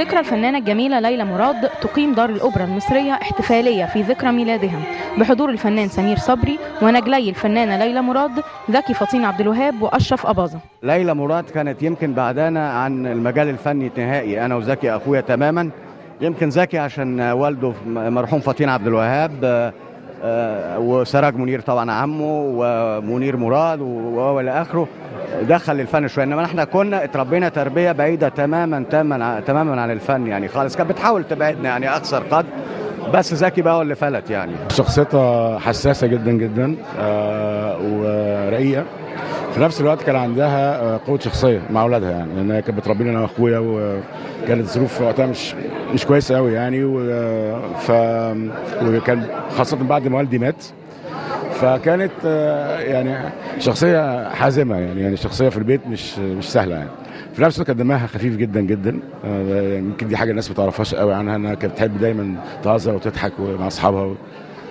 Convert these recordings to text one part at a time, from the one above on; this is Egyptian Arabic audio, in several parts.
بذكرى الفنانة الجميلة ليلى مراد تقيم دار الأوبرا المصرية احتفالية في ذكرى ميلادها بحضور الفنان سمير صبري ونجلي الفنانة ليلى مراد زكي فطين عبد الوهاب وأشرف أباظة ليلى مراد كانت يمكن بعدنا عن المجال الفني نهائي انا وزكي اخويا تماما يمكن زكي عشان والده مرحوم فطين عبد الوهاب آه، آه، وسراج منير طبعا عمه ومنير مراد والى اخره دخل الفن شويه انما احنا كنا اتربينا تربيه بعيده تماما تماما تماما عن الفن يعني خالص كانت بتحاول تبعدنا يعني اقصر قدر بس زكي بقى هو اللي فلت يعني شخصيتها حساسه جدا جدا آه، ورقيقه في نفس الوقت كان عندها آه، قوه شخصيه مع اولادها يعني لانها كانت بتربينا انا واخويا وكانت الظروف وقتها مش مش كويسه قوي يعني و- ف وكان خاصه بعد ما والدي مات فكانت آه، يعني شخصيه حازمه يعني يعني شخصيه في البيت مش مش سهله يعني في نفس الوقت كان دمها خفيف جدا جدا آه، يمكن دي حاجه الناس ما تعرفهاش قوي عنها انها كانت بتحب دايما تهزر وتضحك مع اصحابها و...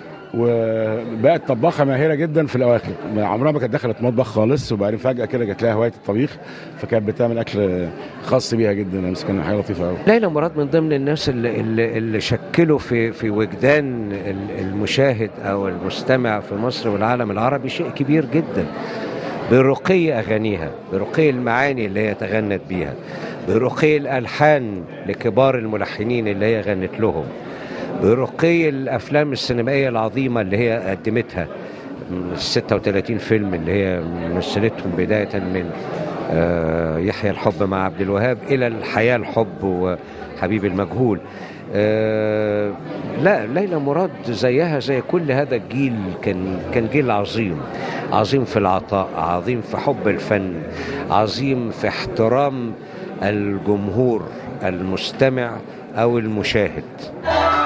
وبقت طباخه ماهره جدا في الاواخر عمرها ما كانت دخلت مطبخ خالص وبعدين فجاه كده جات لها هوايه الطبيخ فكانت بتعمل اكل خاص بيها جدا يعني كان حاجه لطيفه قوي ليلى مراد من ضمن الناس اللي, اللي, اللي شكلوا في في وجدان ال- المشاهد او المستمع في مصر والعالم العربي شيء كبير جدا برقي اغانيها برقي المعاني اللي هي تغنت بيها برقي الالحان لكبار الملحنين اللي هي غنت لهم برقي الافلام السينمائيه العظيمه اللي هي قدمتها من ال 36 فيلم اللي هي مثلتهم بدايه من آه، يحيى الحب مع عبد الوهاب الى الحياه الحب وحبيب المجهول آه، لا ليلى مراد زيها زي كل هذا الجيل كان كان جيل عظيم عظيم في العطاء عظيم في حب الفن عظيم في احترام الجمهور المستمع او المشاهد